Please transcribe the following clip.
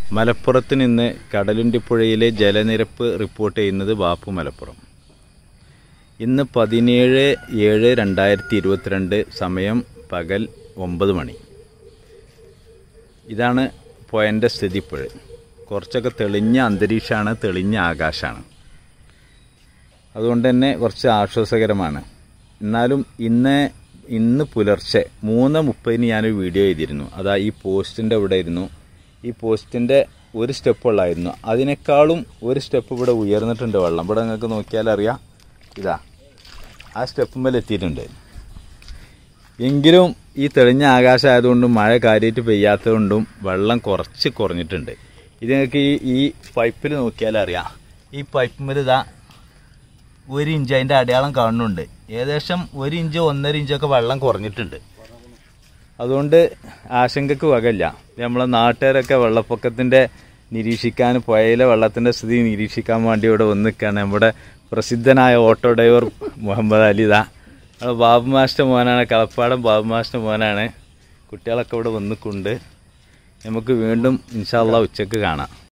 മലപ്പുറത്ത് നിന്ന് കടലുണ്ടിപ്പുഴയിലെ ജലനിരപ്പ് റിപ്പോർട്ട് ചെയ്യുന്നത് ബാപ്പു മലപ്പുറം ഇന്ന് പതിനേഴ് ഏഴ് രണ്ടായിരത്തി ഇരുപത്തിരണ്ട് സമയം പകൽ ഒമ്പത് മണി ഇതാണ് പോയൻ്റെ സ്ഥിതി ഇപ്പോഴ് കുറച്ചൊക്കെ തെളിഞ്ഞ അന്തരീക്ഷമാണ് തെളിഞ്ഞ ആകാശമാണ് അതുകൊണ്ട് തന്നെ കുറച്ച് ആശ്വാസകരമാണ് എന്നാലും ഇന്ന് ഇന്ന് പുലർച്ചെ മൂന്ന് മുപ്പതിന് ഞാനൊരു വീഡിയോ ചെയ്തിരുന്നു അതാ ഈ പോസ്റ്റിൻ്റെ ഇവിടെ ഇരുന്നു ഈ പോസ്റ്റിൻ്റെ ഒരു സ്റ്റെപ്പ് ഉള്ളായിരുന്നു അതിനേക്കാളും ഒരു സ്റ്റെപ്പ് ഇവിടെ ഉയർന്നിട്ടുണ്ട് വെള്ളം ഇവിടെ നിങ്ങൾക്ക് നോക്കിയാൽ അറിയാം ഇതാ ആ സ്റ്റെപ്പ് മേലെ എത്തിയിട്ടുണ്ട് എങ്കിലും ഈ തെളിഞ്ഞ ആകാശം ആയതുകൊണ്ടും മഴ കാര്യമായിട്ട് പെയ്യാത്തതുകൊണ്ടും വെള്ളം കുറച്ച് കുറഞ്ഞിട്ടുണ്ട് ഇത് നിങ്ങൾക്ക് ഈ ഈ പൈപ്പിൽ നോക്കിയാൽ അറിയാം ഈ പൈപ്പിൽ ഇതാ ഒരു ഇഞ്ച് അതിൻ്റെ അടയാളം കാണുന്നുണ്ട് ഏകദേശം ഒരു ഇഞ്ച് ഒന്നര ഇഞ്ചൊക്കെ വെള്ളം കുറഞ്ഞിട്ടുണ്ട് അതുകൊണ്ട് ആശങ്കക്ക് വകല്ല നമ്മളെ നാട്ടുകാരൊക്കെ വെള്ളപ്പൊക്കത്തിൻ്റെ നിരീക്ഷിക്കാൻ പുഴയിലെ വെള്ളത്തിൻ്റെ സ്ഥിതി നിരീക്ഷിക്കാൻ വേണ്ടി ഇവിടെ വന്ന് നിൽക്കുകയാണ് നമ്മുടെ പ്രസിദ്ധനായ ഓട്ടോ ഡ്രൈവർ മുഹമ്മദ് അലി ഇതാ അത് ബാബു മാസ്റ്റർ മോനാണ് കളപ്പാടം ബാബു മാസ്റ്റർ മോനാണ് കുട്ടികളൊക്കെ ഇവിടെ വന്നിക്കൊണ്ട് നമുക്ക് വീണ്ടും ഇൻഷാല്ല ഉച്ചക്ക് കാണാം